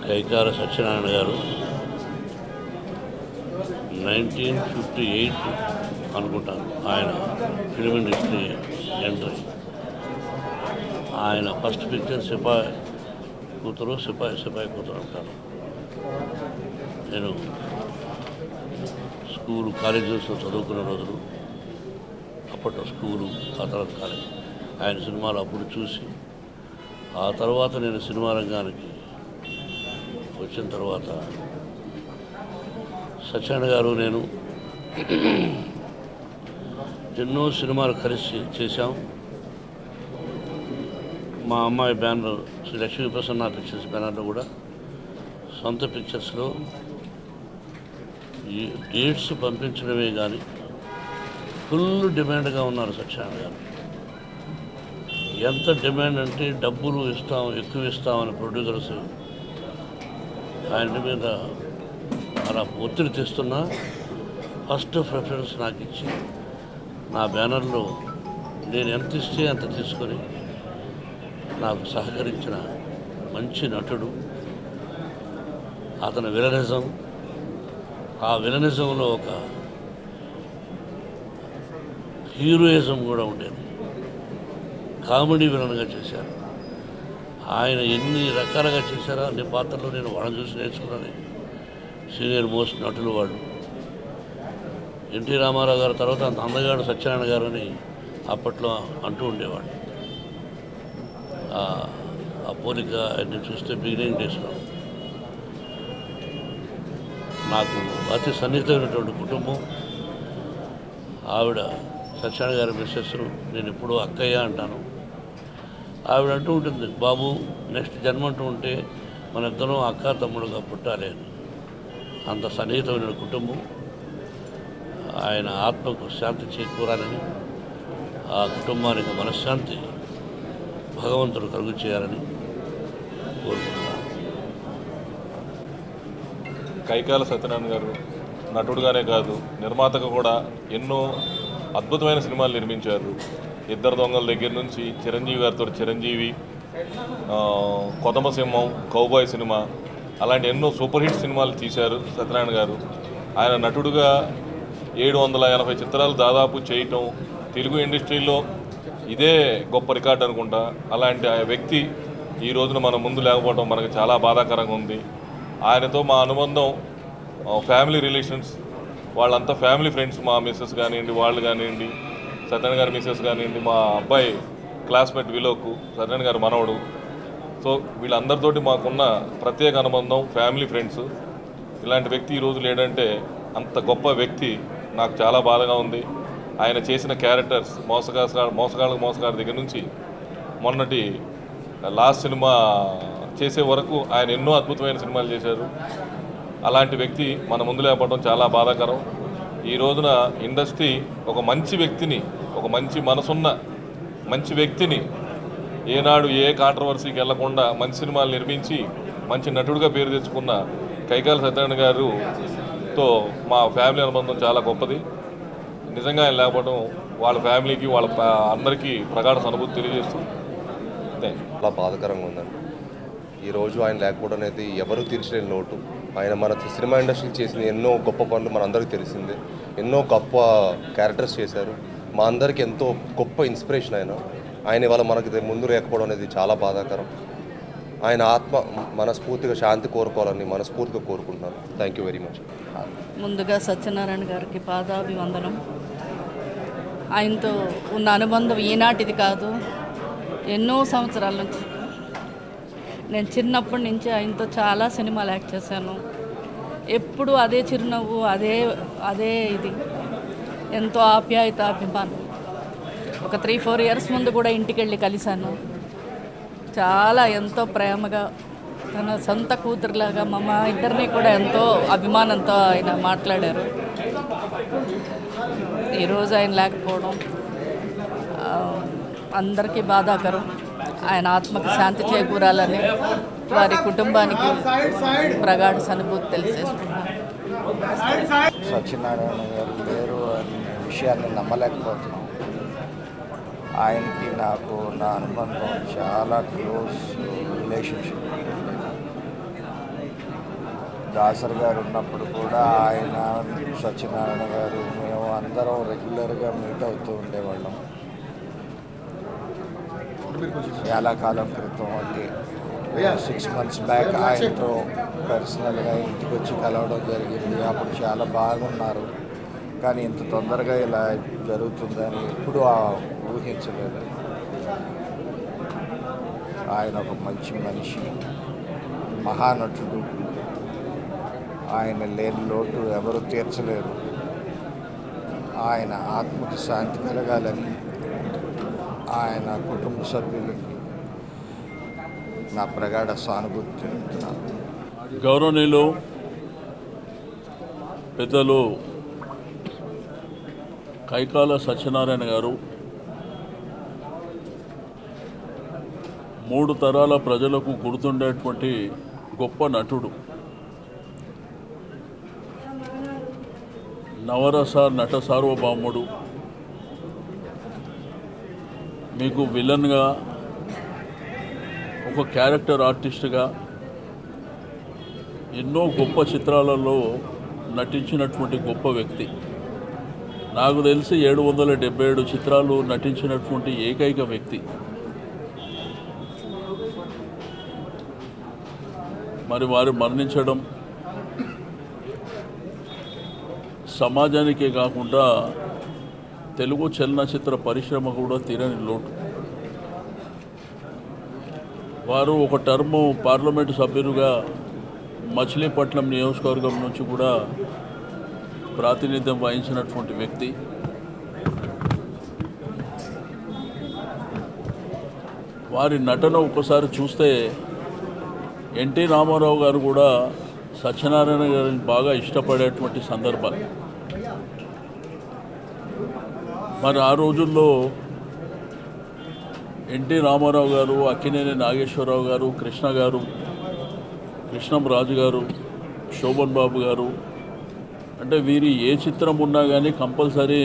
కైకార సత్యనారాయణ గారు nineteen fifty eight అనుకుంటాను ఆయన ఫిలిం ఇండస్ట్రీ ఎంట్రీ ఆయన ఫస్ట్ పిక్చర్ సిపాయి కూతురు సిపాయి సిపాయి కూతురు అంటారు నేను స్కూల్ కాలేజెస్లో చదువుకున్న రోజులు అప్పట్లో స్కూలు ఆ తర్వాత కాలేజ్ ఆయన సినిమాలు అప్పుడు చూసి ఆ తర్వాత నేను సినిమా రంగానికి వచ్చిన తర్వాత సత్యనారాయణ గారు నేను ఎన్నో సినిమాలు కలిసి చేశాం మా అమ్మాయి బ్యానర్ శ్రీ లక్ష్మీ ప్రసన్న పిక్చర్స్ బ్యానర్లో కూడా సొంత పిక్చర్స్లో ఈ డేట్స్ పంపించడమే కానీ ఫుల్ డిమాండ్గా ఉన్నారు సత్యనారాయణ గారు ఎంత డిమాండ్ అంటే డబ్బులు ఇస్తాం ఎక్కువ ఇస్తామని ప్రొడ్యూసర్స్ ఆయన మీద అలా ఒత్తిడి తెస్తున్నా ఫస్ట్ ప్రిఫరెన్స్ నాకు ఇచ్చి నా బ్యానర్లో నేను ఎంత ఇస్తే అంత తీసుకొని నాకు సహకరించిన మంచి నటుడు అతని విలనిజం ఆ విలనిజంలో ఒక హీరోయిజం కూడా ఉండేది కామెడీ విలన్గా చేశారు ఆయన ఎన్ని రకాలుగా చేశారో అన్ని పాత్రలు నేను వాళ్ళని చూసి నేర్చుకున్నాను సీనియర్ మోస్ట్ నటులు వాళ్ళు ఎన్టీ రామారావు గారి తర్వాత అంత అందగాడు సత్యనారాయణ గారు అని అప్పట్లో అంటూ ఉండేవాడు ఆ- ఆ పోలిక ఆయన్ని చూస్తే బిగినింగ్ డేస్లో నాకు అతి సన్నిహితమైనటువంటి కుటుంబం ఆవిడ సత్యనారాయణ గారి మిస్సెస్ నేను ఎప్పుడూ అక్కయ్య అంటాను ఆవిడ అంటూ ఉంటుంది బాబు నెక్స్ట్ జన్మ అంటూ ఉంటే మన ఇద్దరం అక్క తమ్ముడుగా పుట్టాలి అని అంత సన్నిహితమైన కుటుంబం ఆయన ఆత్మకు శాంతి చేకూరాలని ఆ కుటుంబానికి మనశ్శాంతి భగవంతుడు కలుగు చేయాలని కోరుకుంటున్నాను కైకాల సత్యనారాయణ గారు నటుడుగానే కాదు నిర్మాతగా కూడా ఎన్నో అద్భుతమైన సినిమాలు నిర్మించారు ఇద్దరు దొంగల దగ్గర నుంచి చిరంజీవి గారితో చిరంజీవి ఆ, కొదమ సింహం కౌబాయ్ సినిమా అలాంటి ఎన్నో సూపర్ హిట్ సినిమాలు తీశారు సత్యనారాయణ గారు ఆయన నటుడుగా ఏడు వందల ఎనభై చిత్రాలు దాదాపు చేయటం తెలుగు ఇండస్ట్రీలో ఇదే గొప్ప రికార్డు అనుకుంటా అలాంటి ఆ వ్యక్తి ఈ రోజున మన ముందు లేకపోవడం మనకు చాలా బాధాకరంగా ఉంది ఆయనతో మా అనుబంధం ఆ, ఫ్యామిలీ రిలేషన్స్ వాళ్ళంతా ఫ్యామిలీ ఫ్రెండ్స్ మా మిస్సెస్ కానివ్వండి వాళ్ళు కానివ్వండి సత్యనారాయణ గారి మిస్సెస్ కానివ్వండి మా అబ్బాయి క్లాస్మేట్ విలోకు సత్యనారాయణ గారి మనవడు సో వీళ్ళందరితోటి మాకున్న ప్రత్యేక అనుబంధం ఫ్యామిలీ ఫ్రెండ్స్ ఇలాంటి వ్యక్తి ఈరోజు లేడంటే అంత గొప్ప వ్యక్తి నాకు చాలా బాధగా ఉంది ఆయన చేసిన క్యారెక్టర్స్ మోసగా మోసగాళ్ళ మోసగాడి దగ్గర నుంచి మొన్నటి లాస్ట్ సినిమా చేసే వరకు ఆయన ఎన్నో అద్భుతమైన సినిమాలు చేశారు అలాంటి వ్యక్తి మన ముందు లేకపోవడం చాలా బాధాకరం ఈ రోజున ఇండస్ట్రీ ఒక మంచి వ్యక్తిని ఒక మంచి మనసున్న మంచి వ్యక్తిని ఏనాడు ఏ కాంట్రవర్సీకి వెళ్లకుండా మంచి సినిమాలు నిర్మించి మంచి నటుడిగా పేరు తెచ్చుకున్న కైకాల సత్యనారాయణ గారుతో మా ఫ్యామిలీ అనుబంధం చాలా గొప్పది నిజంగా ఆయన లేకపోవడం వాళ్ళ ఫ్యామిలీకి వాళ్ళ ప- అందరికీ ప్రగాఢ సానుభూతి తెలియజేస్తూ థ్యాంక్ యూ చాలా బాధాకరంగా ఉందండి ఈరోజు ఆయన లేకపోవడం అనేది ఎవరు తీర్చలేని లోటు ఆయన మన సినిమా ఇండస్ట్రీ చేసిన ఎన్నో గొప్ప పనులు మన అందరికీ తెలిసిందే ఎన్నో గొప్ప క్యారెక్టర్స్ చేశారు మా అందరికి ఎంతో గొప్ప ఇన్స్పిరేషన్ ఆయన ఆయన ఇవాళ మనకి ఇది ముందు లేకపోవడం అనేది చాలా బాధాకరం ఆయన ఆత్మ మనస్ఫూర్తిగా శాంతి కోరుకోవాలని మనస్ఫూర్తిగా కోరుకుంటున్నాను థ్యాంక్ యూ వెరీ మచ్ ముందుగా సత్యనారాయణ గారికి పాదాభివందనం ఆయనతో ఉన్న అనుబంధం ఈనాటిది కాదు ఎన్నో సంవత్సరాల నుంచి నేను చిన్నప్పటి నుంచి ఆయనతో చాలా సినిమాలు యాక్ట్ చేశాను ఎప్పుడు అదే చిరునవ్వు అదే అదే ఇది ఎంతో ఆప్యాయత అభిమానం ఒక త్రీ ఫోర్ ఇయర్స్ ముందు కూడా ఇంటికి వెళ్ళి కలిశాను చాలా ఎంతో ప్రేమగా తన సొంత కూతురులాగా మా మా ఇద్దరిని కూడా ఎంతో అభిమానంతో ఆయన మాట్లాడారు ఈరోజు ఆయన లేకపోవడం ఆ, అందరికీ బాధాకరం ఆయన ఆత్మకు శాంతి చేకూరాలని వారి కుటుంబానికి ప్రగాఢ సానుభూతి తెలియజేసుకున్నాను సత్యనారాయణ గారు లేరు అనే విషయాన్ని నమ్మలేకపోతున్నాం ఆయనకి నాకు నా అనుబంధం చాలా క్లోజ్ రిలేషన్షిప్ దాసరి గారు ఉన్నప్పుడు కూడా ఆయన సత్యనారాయణ గారు మేము అందరం రెగ్యులర్గా మీట్ అవుతూ ఉండేవాళ్ళం చాలా కాలం క్రితం అంటే సిక్స్ మంత్స్ బ్యాక్ ఆయనతో పర్సనల్గా ఇంటికి వచ్చి కలవడం జరిగింది అప్పుడు చాలా బాగున్నారు కానీ ఇంత తొందరగా ఇలా జరుగుతుందని ఎప్పుడూ ఆ ఊహించలేదు ఆయన ఒక మంచి మనిషి మహానటుడు ఆయన లేని లోటు ఎవరు తీర్చలేరు ఆయన ఆత్మకి శాంతి కలగాలని ఆయన కుటుంబ సభ్యులకి నా ప్రగాఢ సానుభూతి తెలుపుతున్నాను గౌరవనీయులు పెద్దలు కైకాల సత్యనారాయణ గారు మూడు తరాల ప్రజలకు గుర్తుండేటువంటి గొప్ప నటుడు నవరస నట సార్వభౌముడు మీకు విలన్గా ఒక క్యారెక్టర్ ఆర్టిస్ట్గా ఎన్నో గొప్ప చిత్రాలలో నటించినటువంటి గొప్ప వ్యక్తి నాకు తెలిసి ఏడు వందల డెబ్బై ఏడు చిత్రాలు నటించినటువంటి ఏకైక వ్యక్తి మరి వారు మరణించడం సమాజానికే కాకుండా తెలుగు చలనచిత్ర పరిశ్రమ కూడా తీరని లోటు వారు ఒక టర్ము పార్లమెంటు సభ్యులుగా మచిలీపట్నం నియోజకవర్గం నుంచి కూడా ప్రాతినిధ్యం వహించినటువంటి వ్యక్తి వారి నటన ఒకసారి చూస్తే ఎన్టీ రామారావు గారు కూడా సత్యనారాయణ గారిని బాగా ఇష్టపడేటువంటి సందర్భాలు మరి ఆ రోజుల్లో ఎన్టీ రామారావు గారు అక్కినేని నాగేశ్వరరావు గారు కృష్ణ గారు కృష్ణం రాజు గారు శోభన్ బాబు గారు అంటే వీరి ఏ చిత్రం ఉన్నా కానీ కంపల్సరీ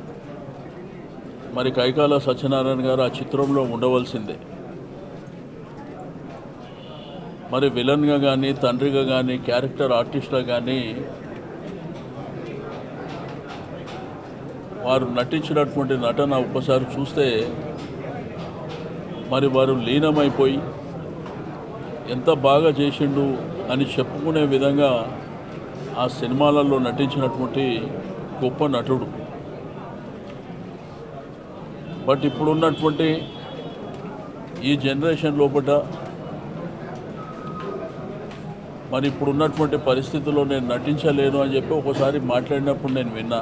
మరి కైకాల సత్యనారాయణ గారు ఆ చిత్రంలో ఉండవలసిందే మరి విలన్గా కానీ తండ్రిగా కానీ క్యారెక్టర్ ఆర్టిస్ట్గా కానీ వారు నటించినటువంటి నటన ఒక్కసారి చూస్తే మరి వారు లీనమైపోయి ఎంత బాగా చేసిండు అని చెప్పుకునే విధంగా ఆ సినిమాలలో నటించినటువంటి గొప్ప నటుడు బట్ ఇప్పుడున్నటువంటి ఈ జనరేషన్ లోపల మరి ఇప్పుడున్నటువంటి పరిస్థితుల్లో నేను నటించలేను అని చెప్పి ఒకసారి మాట్లాడినప్పుడు నేను విన్నా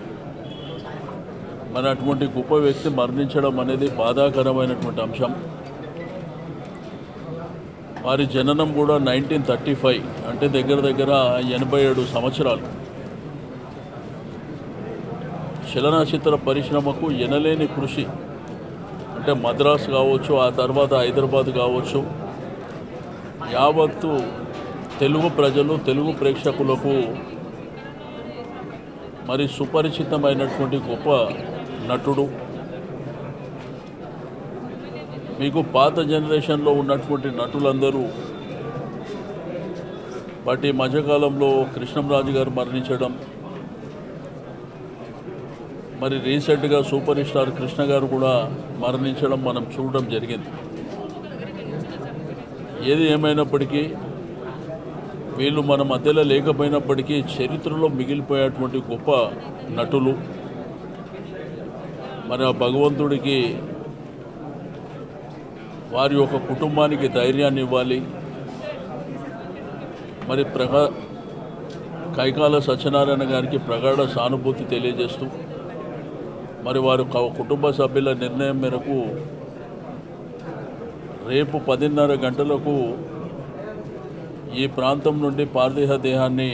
మరి అటువంటి గొప్ప వ్యక్తి మరణించడం అనేది బాధాకరమైనటువంటి అంశం వారి జననం కూడా నైన్టీన్ థర్టీ ఫైవ్ అంటే దగ్గర దగ్గర ఎనభై ఏడు సంవత్సరాలు చలనచిత్ర పరిశ్రమకు ఎనలేని కృషి అంటే మద్రాస్ కావచ్చు ఆ తర్వాత హైదరాబాద్ కావచ్చు యావత్తు తెలుగు ప్రజలు తెలుగు ప్రేక్షకులకు మరి సుపరిచితమైనటువంటి గొప్ప నటుడు మీకు పాత జనరేషన్లో ఉన్నటువంటి నటులందరూ బట్ ఈ మధ్యకాలంలో కృష్ణంరాజు గారు మరణించడం మరి రీసెంట్గా సూపర్ స్టార్ కృష్ణ గారు కూడా మరణించడం మనం చూడడం జరిగింది ఏది ఏమైనప్పటికీ వీళ్ళు మన మధ్యలో లేకపోయినప్పటికీ చరిత్రలో మిగిలిపోయేటువంటి గొప్ప నటులు మరి ఆ భగవంతుడికి వారి యొక్క కుటుంబానికి ధైర్యాన్ని ఇవ్వాలి మరి ప్రగా కైకాల సత్యనారాయణ గారికి ప్రగాఢ సానుభూతి తెలియజేస్తూ మరి వారి క- కుటుంబ సభ్యుల నిర్ణయం మేరకు రేపు పదిన్నర గంటలకు ఈ ప్రాంతం నుండి పార్థివ దేహాన్ని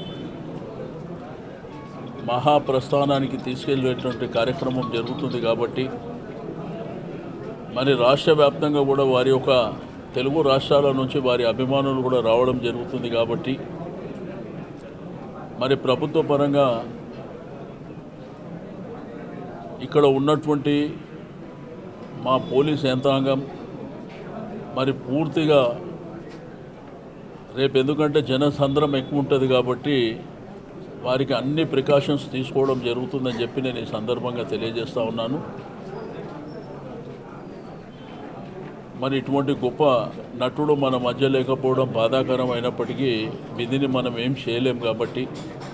మహాప్రస్థానానికి తీసుకెళ్ళేటువంటి కార్యక్రమం జరుగుతుంది కాబట్టి మరి రాష్ట్ర వ్యాప్తంగా కూడా వారి యొక్క తెలుగు రాష్ట్రాల నుంచి వారి అభిమానులు కూడా రావడం జరుగుతుంది కాబట్టి మరి ప్రభుత్వ పరంగా ఇక్కడ ఉన్నటువంటి మా పోలీస్ యంత్రాంగం మరి పూర్తిగా రేపు ఎందుకంటే జనసంద్రం ఎక్కువ ఉంటుంది కాబట్టి వారికి అన్ని ప్రికాషన్స్ తీసుకోవడం జరుగుతుందని చెప్పి నేను ఈ సందర్భంగా తెలియజేస్తా ఉన్నాను మరి ఇటువంటి గొప్ప నటుడు మన మధ్య లేకపోవడం బాధాకరం అయినప్పటికీ విధిని మనం ఏం చేయలేం కాబట్టి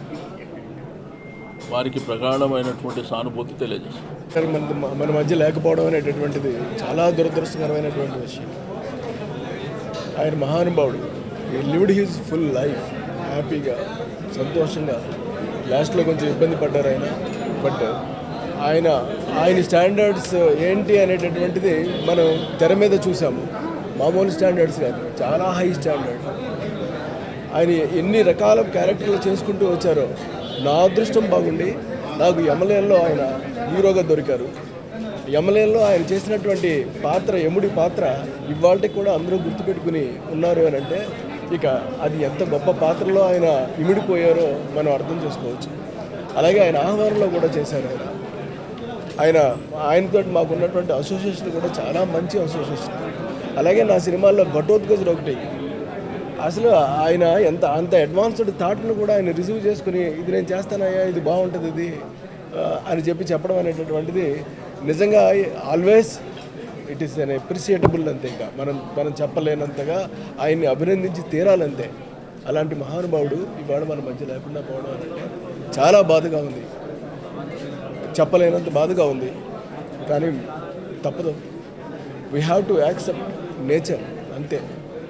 వారికి ప్రగాఢమైనటువంటి సానుభూతి తెలియజేస్తాం కానీ మన మన మధ్య లేకపోవడం అనేటటువంటిది చాలా దురదృష్టకరమైనటువంటి విషయం ఆయన మహానుభావుడు ఈ లివ్డ్ హిజ్ ఫుల్ లైఫ్ హ్యాపీగా సంతోషంగా లాస్ట్లో కొంచెం ఇబ్బంది పడ్డారు ఆయన బట్ ఆయన ఆయన స్టాండర్డ్స్ ఏంటి అనేటటువంటిది మనం తెర మీద చూసాము మామూలు స్టాండర్డ్స్ కాదు చాలా హై స్టాండర్డ్ ఆయన ఎన్ని రకాల క్యారెక్టర్లు చేసుకుంటూ వచ్చారో నా అదృష్టం బాగుండి నాకు యమలేన్లో ఆయన హీరోగా దొరికారు యమలేన్లో ఆయన చేసినటువంటి పాత్ర యముడి పాత్ర ఇవాళకి కూడా అందరూ గుర్తుపెట్టుకుని ఉన్నారు అని అంటే ఇక అది ఎంత గొప్ప పాత్రలో ఆయన ఇమిడిపోయారో మనం అర్థం చేసుకోవచ్చు అలాగే ఆయన ఆహ్వానంలో కూడా చేశారు ఆయన ఆయన ఆయనతో మాకు ఉన్నటువంటి అసోసియేషన్ కూడా చాలా మంచి అసోసియేషన్ అలాగే నా సినిమాల్లో ఘటోత్కచుడు ఒకటి అసలు ఆయన ఎంత అంత అడ్వాన్స్డ్ థాట్ను కూడా ఆయన రిసీవ్ చేసుకుని ఇది నేను చేస్తానయ్యా ఇది బాగుంటుంది ఇది ఆ, అని చెప్పి చెప్పడం అనేటటువంటిది నిజంగా always it is an appreciable అంతే ఇంకా మనం మనం చెప్పలేనంతగా ఆయన్ని అభినందించి తీరాలంతే అలాంటి మహానుభావుడు ఇవాళ మన మధ్య లేకుండా పోవడం అంటే చాలా బాధగా ఉంది చెప్పలేనంత బాధగా ఉంది కానీ తప్పదు we have to accept nature అంతే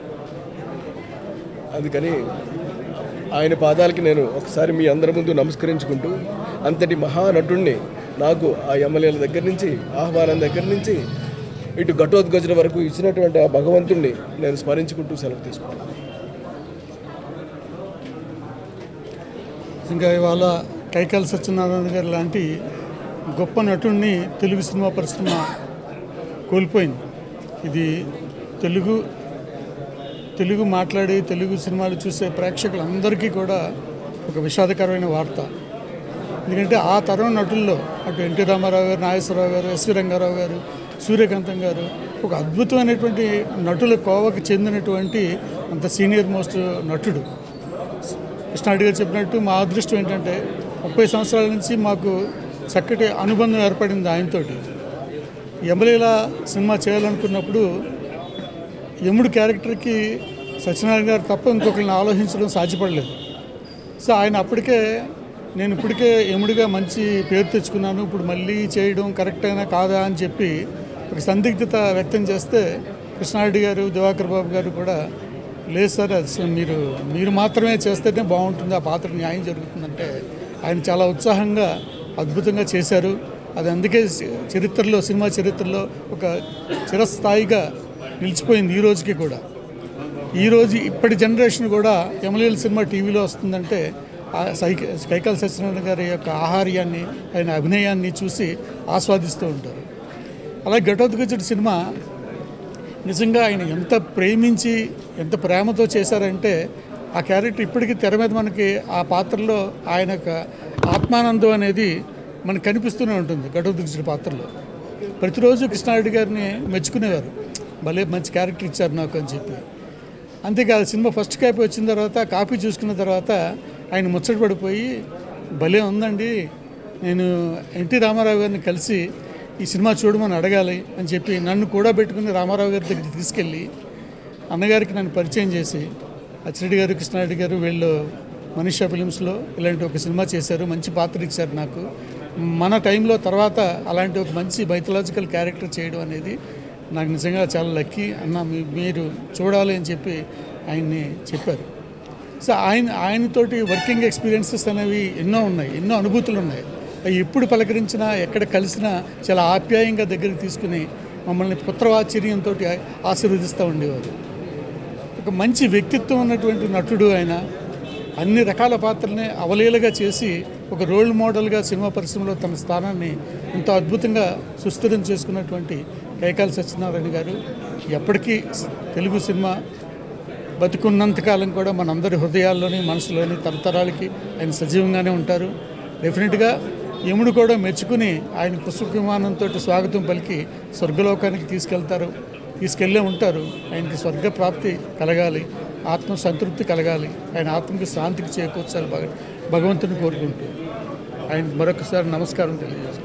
అందుకని ఆయన పాదాలకి నేను ఒకసారి మీ అందరి ముందు నమస్కరించుకుంటూ అంతటి మహానటుణ్ణి నాకు ఆ ఎమ్మెల్యేల దగ్గర నుంచి ఆహ్వానం దగ్గర నుంచి ఇటు ఘటోద్గజుల వరకు ఇచ్చినటువంటి ఆ భగవంతుణ్ణి నేను స్మరించుకుంటూ సెలవు తీసుకుంటాను ఇంకా ఇవాళ కైకాల సత్యనారాయణ గారు లాంటి గొప్ప నటుడిని తెలుగు సినిమా పరిశ్రమ కోల్పోయింది ఇది తెలుగు తెలుగు మాట్లాడి తెలుగు సినిమాలు చూసే ప్రేక్షకులందరికీ కూడా ఒక విషాదకరమైన వార్త ఎందుకంటే ఆ తరం నటుల్లో అటు ఎన్టీ రామారావు గారు నాగేశ్వరరావు గారు ఎస్వి రంగారావు గారు సూర్యకాంతం గారు ఒక అద్భుతమైనటువంటి నటుల కోవకు చెందినటువంటి అంత సీనియర్ మోస్ట్ నటుడు కృష్ణారెడ్డి గారు చెప్పినట్టు మా అదృష్టం ఏంటంటే ముప్పై సంవత్సరాల నుంచి మాకు చక్కటి అనుబంధం ఏర్పడింది ఆయనతోటి ఎమ్మెల్యేల సినిమా చేయాలనుకున్నప్పుడు యముడు క్యారెక్టర్కి సత్యనారాయణ గారు తప్ప ఇంకొకరిని ఆలోచించడం సాధ్యపడలేదు సో ఆయన అప్పటికే నేను ఇప్పటికే యముడిగా మంచి పేరు తెచ్చుకున్నాను ఇప్పుడు మళ్ళీ చేయడం కరెక్ట్ అయినా కాదా అని చెప్పి ఒక సందిగ్ధత వ్యక్తం చేస్తే కృష్ణారెడ్డి గారు దివాకర్ బాబు గారు కూడా లేదు సార్ అది అసలు మీరు మీరు మాత్రమే చేస్తేనే బాగుంటుంది ఆ పాత్ర న్యాయం జరుగుతుందంటే ఆయన చాలా ఉత్సాహంగా అద్భుతంగా చేశారు అది అందుకే చరిత్రలో సినిమా చరిత్రలో ఒక చిరస్థాయిగా నిలిచిపోయింది ఈ రోజుకి కూడా ఈరోజు ఇప్పటి జనరేషన్ కూడా ఎమ్మెల్యేల సినిమా టీవీలో వస్తుందంటే ఆ సైక కైకాల సత్యనారాయణ గారి యొక్క ఆహార్యాన్ని ఆయన అభినయాన్ని చూసి ఆస్వాదిస్తూ ఉంటారు అలాగే ఘటోద్గజుడి సినిమా నిజంగా ఆయన ఎంత ప్రేమించి ఎంత ప్రేమతో చేశారంటే ఆ క్యారెక్టర్ ఇప్పటికీ తెర మీద మనకి ఆ పాత్రలో ఆయన యొక్క ఆత్మానందం అనేది మనకు కనిపిస్తూనే ఉంటుంది ఘటోద్గజుడి పాత్రలో ప్రతిరోజు కృష్ణారెడ్డి గారిని మెచ్చుకునేవారు భలే మంచి క్యారెక్టర్ ఇచ్చారు నాకు అని చెప్పి అంతేకాదు సినిమా ఫస్ట్ కాపీ వచ్చిన తర్వాత కాపీ చూసుకున్న తర్వాత ఆయన ముచ్చట పడిపోయి భలే ఉందండి నేను ఎన్టీ రామారావు గారిని కలిసి ఈ సినిమా చూడమని అడగాలి అని చెప్పి నన్ను కూడా పెట్టుకుని రామారావు గారి దగ్గరికి తీసుకెళ్ళి అన్నగారికి నన్ను పరిచయం చేసి అచ్చిరెడ్డి గారు కృష్ణారెడ్డి గారు వీళ్ళు మనీషా ఫిలిమ్స్లో ఇలాంటి ఒక సినిమా చేశారు మంచి పాత్ర ఇచ్చారు నాకు మన టైంలో తర్వాత అలాంటి ఒక మంచి మైథలాజికల్ క్యారెక్టర్ చేయడం అనేది నాకు నిజంగా చాలా లక్కీ అన్న మీ- మీరు చూడాలి అని చెప్పి ఆయన్ని చెప్పారు సో ఆయన ఆయనతోటి వర్కింగ్ ఎక్స్పీరియన్సెస్ అనేవి ఎన్నో ఉన్నాయి ఎన్నో అనుభూతులు ఉన్నాయి అవి ఎప్పుడు పలకరించినా ఎక్కడ కలిసినా చాలా ఆప్యాయంగా దగ్గరికి తీసుకుని మమ్మల్ని పుత్రవాచర్యంతో ఆశీర్వదిస్తూ ఉండేవారు ఒక మంచి వ్యక్తిత్వం ఉన్నటువంటి నటుడు ఆయన అన్ని రకాల పాత్రల్ని అవలీలగా చేసి ఒక రోల్ మోడల్గా సినిమా పరిశ్రమలో తన స్థానాన్ని ఎంతో అద్భుతంగా సుస్థిరం చేసుకున్నటువంటి కైకాల సత్యనారాయణ గారు ఎప్పటికీ తెలుగు సినిమా బతుకున్నంతకాలం కూడా మనందరి హృదయాల్లోని మనసులోని తరతరాలకి ఆయన సజీవంగానే ఉంటారు డెఫినెట్గా యముడు కూడా మెచ్చుకుని ఆయన పుష్ప విమానంతో స్వాగతం పలికి స్వర్గలోకానికి తీసుకెళ్తారు తీసుకెళ్ళే ఉంటారు ఆయనకి స్వర్గ ప్రాప్తి కలగాలి ఆత్మ సంతృప్తి కలగాలి ఆయన ఆత్మకి శాంతికి చేకూర్చాలి భగ భగవంతుని కోరుకుంటూ ఆయన మరొకసారి నమస్కారం తెలియజేస్తాను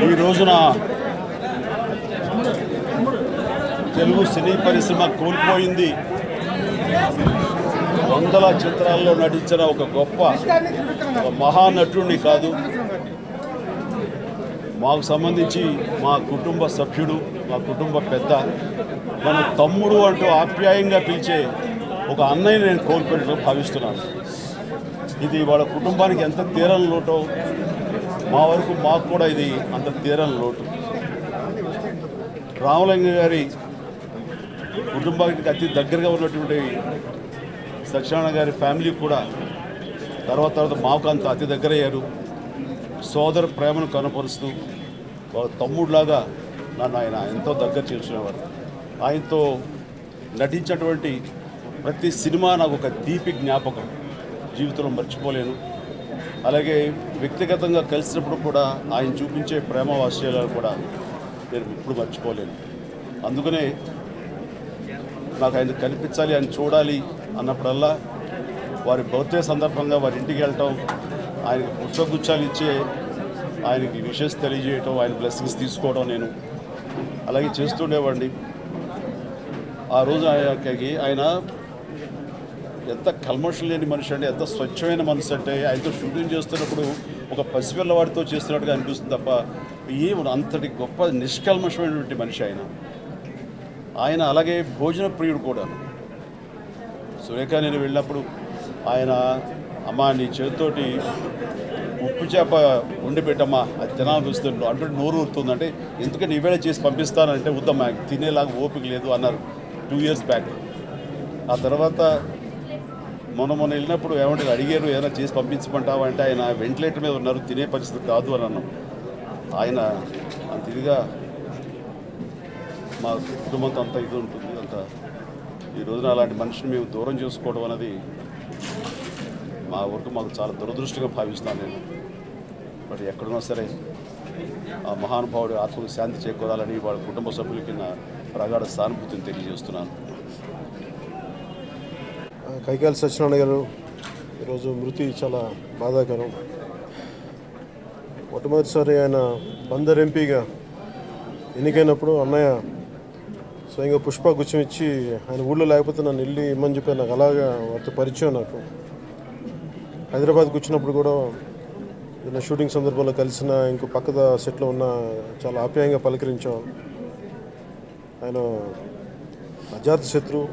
ఈ రోజున తెలుగు సినీ పరిశ్రమ కోల్పోయింది వందల చిత్రాల్లో నటించిన ఒక గొప్ప ఒక మహానటుడిని కాదు మాకు సంబంధించి మా కుటుంబ సభ్యుడు మా కుటుంబ పెద్ద మన తమ్ముడు అంటూ ఆప్యాయంగా పిలిచే ఒక అన్నయ్య నేను కోల్పోయినట్లు భావిస్తున్నాను ఇది వాళ్ళ కుటుంబానికి ఎంత తీరని లోటో మా వరకు మాకు కూడా ఇది అంత తీరని లోటు రామలింగ గారి కుటుంబానికి అతి దగ్గరగా ఉన్నటువంటి సత్యనారాయణ గారి ఫ్యామిలీ కూడా తర్వాత తర్వాత మాకు అంత అతి దగ్గర అయ్యారు సోదర ప్రేమను కనపరుస్తూ వాళ్ళ తమ్ముడిలాగా నన్ను ఆయన ఎంతో దగ్గర చేర్చుకునేవారు ఆయనతో నటించినటువంటి ప్రతి సినిమా నాకు ఒక తీపి జ్ఞాపకం జీవితంలో మర్చిపోలేను అలాగే వ్యక్తిగతంగా కలిసినప్పుడు కూడా ఆయన చూపించే ప్రేమ వాత్సల్యాలు కూడా నేను ఇప్పుడు మర్చిపోలేను అందుకనే నాకు ఆయన కనిపించాలి ఆయన చూడాలి అన్నప్పుడల్లా వారి బర్త్డే సందర్భంగా వారి ఇంటికి వెళ్ళటం ఆయనకి పుష్పగుచ్చాలు ఇచ్చే ఆయనకి విషెస్ తెలియజేయటం ఆయన బ్లెస్సింగ్స్ తీసుకోవడం నేను అలాగే చేస్తుండేవాడిని ఆ రోజు ఆయనకి ఆయన ఎంత కల్మషం లేని మనిషి అంటే ఎంత స్వచ్ఛమైన మనసు అంటే ఆయనతో షూటింగ్ చేస్తున్నప్పుడు ఒక పసిపిల్లవాడితో చేస్తున్నట్టుగా అనిపిస్తుంది తప్ప ఏం అంతటి గొప్ప నిష్కల్మషమైనటువంటి మనిషి ఆయన ఆయన అలాగే భోజన ప్రియుడు కూడా సురేఖ నేను వెళ్ళినప్పుడు ఆయన అమ్మా నీ చేతితోటి ఉప్పు చేప వండి పెట్టమ్మా అది తినాలనిపిస్తుంది అంటే నోరు ఊరుతుందంటే ఎందుకంటే ఈవేళ చేసి పంపిస్తానంటే వద్దమ్మా తినేలాగా ఓపిక లేదు అన్నారు టూ ఇయర్స్ బ్యాక్ ఆ తర్వాత మొన్న మొన్న వెళ్ళినప్పుడు ఏమంటే అడిగారు ఏదైనా చేసి పంపించమంటావా అంటే ఆయన వెంటిలేటర్ మీద ఉన్నారు తినే పరిస్థితి కాదు అని అన్నాం ఆయన అంత ఇదిగా మా కుటుంబంతో అంత ఇది ఉంటుంది అంత ఈ రోజున అలాంటి మనిషిని మేము దూరం చేసుకోవడం అనేది మా వరకు మాకు చాలా దురదృష్టంగా భావిస్తున్నాను నేను బట్ ఎక్కడున్నా సరే ఆ మహానుభావుడి ఆత్మకు శాంతి చేకూరాలని వాళ్ళ కుటుంబ సభ్యులకి నా ప్రగాఢ సానుభూతిని తెలియజేస్తున్నాను కైకాల సత్యనారాయణ గారు ఈరోజు మృతి చాలా బాధాకరం మొట్టమొదటిసారి ఆయన బందర్ ఎంపీగా ఎన్నికైనప్పుడు అన్నయ్య స్వయంగా పుష్ప గుచ్చం ఇచ్చి ఆయన ఊళ్ళో లేకపోతే నన్ను వెళ్ళి ఇమ్మని చెప్పి నాకు అలాగా వారితో పరిచయం నాకు హైదరాబాద్కి వచ్చినప్పుడు కూడా ఏదైనా షూటింగ్ సందర్భంలో కలిసిన ఇంకో పక్కద సెట్లో ఉన్న చాలా ఆప్యాయంగా పలకరించాం ఆయన అజాత శత్రువు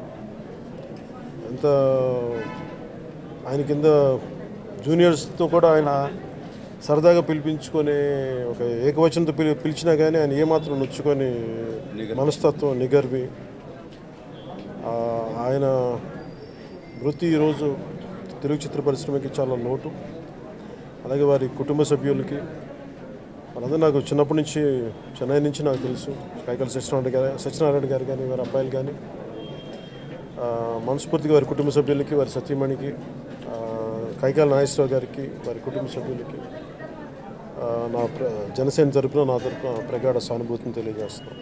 ఎంత ఆయన కింద జూనియర్స్తో కూడా ఆయన సరదాగా పిలిపించుకొని ఒక ఏకవచనంతో పిలి పిలిచినా కానీ ఆయన ఏమాత్రం నొచ్చుకొని మనస్తత్వం నిగర్వి ఆ, ఆయన వృత్తి ఈరోజు తెలుగు చిత్ర పరిశ్రమకి చాలా లోటు అలాగే వారి కుటుంబ సభ్యులకి వాళ్ళందరూ నాకు చిన్నప్పటి నుంచి చెన్నై నుంచి నాకు తెలుసు కైకల సత్యనారాయణ గారు సత్యనారాయణ గారు కానీ వారి అబ్బాయిలు కానీ ఆ, మనస్ఫూర్తిగా వారి కుటుంబ సభ్యులకి వారి సతీమణికి ఆ, కైకాల నాగేశ్వరరావు గారికి వారి కుటుంబ సభ్యులకి ఆ, నా ప్ర జనసేన తరపున నా తరపున ప్రగాఢ సానుభూతిని తెలియజేస్తున్నాను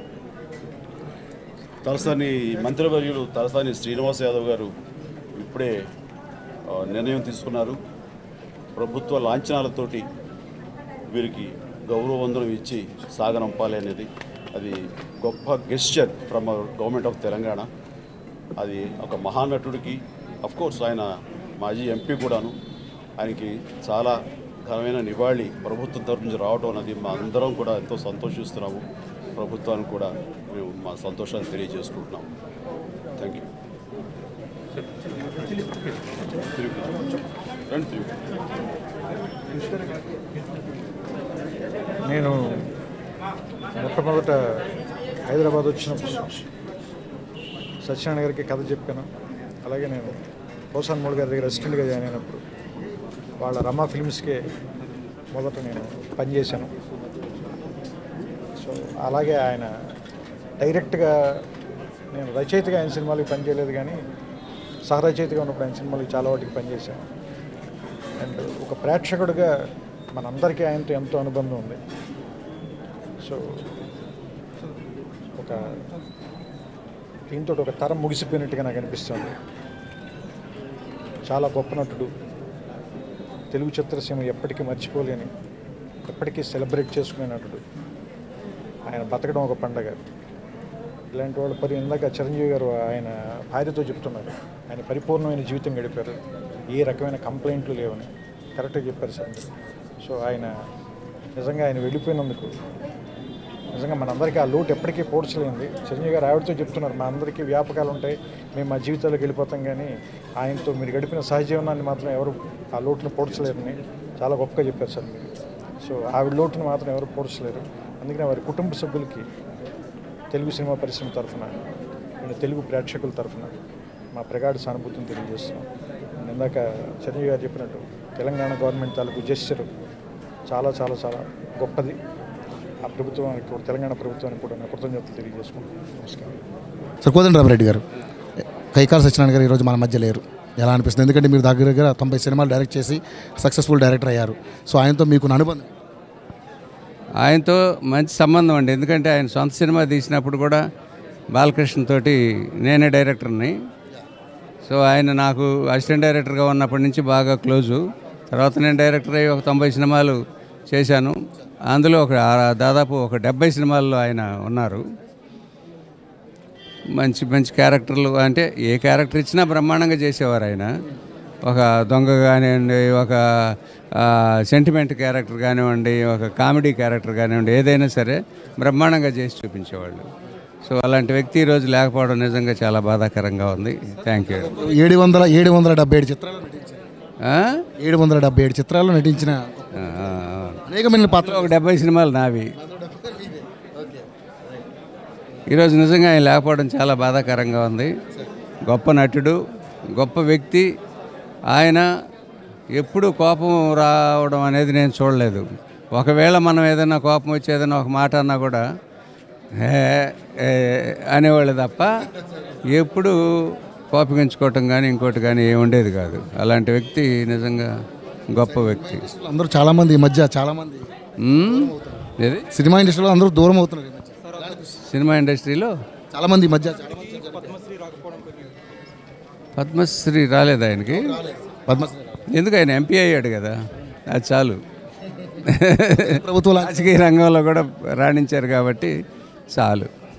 తలసాని మంత్రివర్యులు తలసాని శ్రీనివాస్ యాదవ్ గారు ఇప్పుడే ఆ, నిర్ణయం తీసుకున్నారు ప్రభుత్వ లాంఛనాలతోటి వీరికి గౌరవ వందనం ఇచ్చి సాగనంపాలి అనేది అది గొప్ప gesture from government of Telangana అది ఒక మహానటుడికి అఫ్ కోర్స్ ఆయన మాజీ ఎంపీ కూడాను ఆయనకి చాలా ఘనమైన నివాళి ప్రభుత్వం తరపు నుంచి రావడం అనేది మా అందరం కూడా ఎంతో సంతోషిస్తున్నాము ప్రభుత్వానికి కూడా మేము మా సంతోషాన్ని తెలియజేసుకుంటున్నాం థ్యాంక్ యూ రండి తిరుగు. నేను మొట్టమొదట హైదరాబాద్ వచ్చినప్పుడు సత్యనారాయణ గారికి కథ చెప్పాను అలాగే నేను పోసాన్ మూడు గారి దగ్గర అసిస్టెంట్గా జాయిన్ అయినప్పుడు వాళ్ళ రమా ఫిల్మ్స్కే మొదట నేను పనిచేశాను సో అలాగే ఆయన డైరెక్ట్గా నేను రచయితగా ఆయన సినిమాలకి పనిచేయలేదు కానీ సహరచయితగా ఉన్నప్పుడు ఆయన సినిమాలకి చాలా వాటికి పనిచేశాను అండ్ ఒక ప్రేక్షకుడిగా మనందరికీ ఆయనతో ఎంతో అనుబంధం ఉంది సో ఒక దీంతో ఒక తరం ముగిసిపోయినట్టుగా నాకు అనిపిస్తుంది చాలా గొప్ప నటుడు తెలుగు చిత్రసీమ ఎప్పటికీ మర్చిపోలేని ఎప్పటికీ సెలబ్రేట్ చేసుకునే నటుడు ఆయన బతకడం ఒక పండగ ఇలాంటి వాళ్ళ పరి ఇందాక చిరంజీవి గారు ఆయన భార్యతో చెప్తున్నారు ఆయన పరిపూర్ణమైన జీవితం గడిపారు ఏ రకమైన కంప్లైంట్లు లేవని కరెక్ట్గా చెప్పారు సార్ మీరు. సో ఆయన నిజంగా ఆయన వెళ్ళిపోయినందుకు నిజంగా మనందరికీ ఆ లోటు ఎప్పటికీ పోడ్చలేంది చిరంజీవి గారు ఆవిడతో చెప్తున్నారు మా అందరికీ వ్యాపకాలు ఉంటాయి మేము మా జీవితాల్లోకి వెళ్ళిపోతాం కానీ ఆయనతో మీరు గడిపిన సహజీవనాన్ని మాత్రం ఎవరు ఆ లోటును పోడ్చలేరని చాలా గొప్పగా చెప్పారు సార్ మీరు సో ఆవిడ లోటును మాత్రం ఎవరు పోడ్చలేరు అందుకనే వారి కుటుంబ సభ్యులకి తెలుగు సినిమా పరిశ్రమ తరఫున నేను తెలుగు ప్రేక్షకుల తరఫున మా ప్రగాఢ సానుభూతిని తెలియజేస్తున్నాం నేను ఇందాక చిరంజీవి గారు చెప్పినట్టు తెలంగాణ గవర్నమెంట్ తాలూకు జెస్చర్ చాలా చాలా చాలా గొప్పది ఆ ప్రభుత్వానికి కూడా తెలంగాణ ప్రభుత్వానికి కూడా నా కృతజ్ఞతలు తెలియజేసుకుంటున్నాను నమస్కారం సార్ కోదండరామరెడ్డి గారు కైకాల సత్యనారాయణ గారు ఈరోజు మన మధ్య లేరు ఎలా అనిపిస్తుంది ఎందుకంటే మీరు దగ్గర దగ్గర తొంభై సినిమాలు డైరెక్ట్ చేసి సక్సెస్ఫుల్ డైరెక్టర్ అయ్యారు సో ఆయనతో మీకు ఉన్న అనుబంధం ఆయనతో మంచి సంబంధం అండి ఎందుకంటే ఆయన సొంత సినిమా తీసినప్పుడు కూడా బాలకృష్ణ తోటి నేనే డైరెక్టర్ని సో ఆయన నాకు అసిస్టెంట్ డైరెక్టర్గా ఉన్నప్పటి నుంచి బాగా క్లోజు తర్వాత నేను డైరెక్టర్ అయ్యి ఒక తొంభై సినిమాలు చేశాను అందులో ఒక ఆ- దాదాపు ఒక డెబ్బై సినిమాల్లో ఆయన ఉన్నారు మంచి మంచి క్యారెక్టర్లు అంటే ఏ క్యారెక్టర్ ఇచ్చినా బ్రహ్మాండంగా చేసేవారు ఆయన ఒక దొంగ కానివ్వండి ఒక సెంటిమెంట్ క్యారెక్టర్ కానివ్వండి ఒక కామెడీ క్యారెక్టర్ కానివ్వండి ఏదైనా సరే బ్రహ్మాండంగా చేసి చూపించేవాళ్ళు సో అలాంటి వ్యక్తి ఈరోజు లేకపోవడం నిజంగా చాలా బాధాకరంగా ఉంది థ్యాంక్ యూ ఏడు వందల ఏడు వందల డెబ్బై ఏడు చిత్రాలు నటించారు ఏడు వందల డెబ్బై ఏడు చిత్రాల్లో నటించిన అనేకమైన పాత్రలు ఒక డెబ్బై సినిమాలు నావి ఈరోజు నిజంగా ఆయన లేకపోవడం చాలా బాధాకరంగా ఉంది గొప్ప నటుడు గొప్ప వ్యక్తి ఆయన ఎప్పుడు కోపం రావడం అనేది నేను చూడలేదు ఒకవేళ మనం ఏదైనా కోపం వచ్చి ఏదైనా ఒక మాట అన్నా కూడా హే ఏ అనేవాళ్ళు తప్ప ఎప్పుడు కోపగించుకోవటం కానీ ఇంకోటి కానీ ఏమి ఉండేది కాదు అలాంటి వ్యక్తి నిజంగా గొప్ప వ్యక్తి అందరూ చాలా మంది ఈ మధ్య చాలా మంది మ్మ్? ఏది సినిమా ఇండస్ట్రీలో అందరూ దూరం అవుతున్నారు ఈ మధ్య. సినిమా ఇండస్ట్రీలో చాలా మంది ఈ మధ్య పద్మశ్రీ రాలేదు ఆయనకి పద్మశ్రీ ఎందుకు ఆయన ఎంపీ అయ్యాడు కదా అది చాలు ప్రభుత్వం రాజకీయ రంగంలో కూడా రాణించారు కాబట్టి చాలు